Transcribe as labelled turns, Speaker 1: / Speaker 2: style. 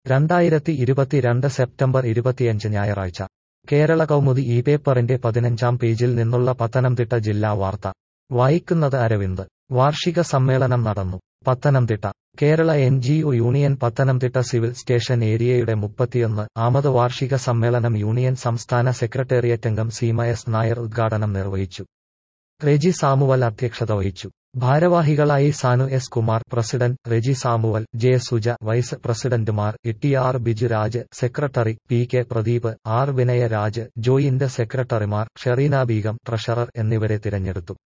Speaker 1: രണ്ടായിരത്തി ഇരുപത്തിരണ്ട് സെപ്റ്റംബർ ഇരുപത്തിയഞ്ച് ഞായറാഴ്ച കേരള കൗമുദി ഈ പേപ്പറിന്റെ പതിനഞ്ചാം പേജിൽ നിന്നുള്ള പത്തനംതിട്ട ജില്ലാ വാർത്ത വായിക്കുന്നത് അരവിന്ദ് വാർഷിക സമ്മേളനം നടന്നു Pathanamthitta Kerala N G O union Pathanamthitta civil station ഏരിയയുടെ മുപ്പത്തിയൊന്ന് ആമത് വാർഷിക സമ്മേളനം യൂണിയൻ സംസ്ഥാന സെക്രട്ടേറിയറ്റംഗം സീമ എസ് നായർ ഉദ്ഘാടനം നിർവഹിച്ചു റെജി സാമുവൽ അധ്യക്ഷത വഹിച്ചു ഭാരവാഹികളായി Sanu S Kumar president Reji Samuel J Suja vice പ്രസിഡന്റുമാർ E R Bijuraj secretary P K Pradeep R Vinayaraj joint സെക്രട്ടറിമാർ ഷെറീന ബീഗം ട്രഷറർ എന്നിവരെ തിരഞ്ഞെടുത്തു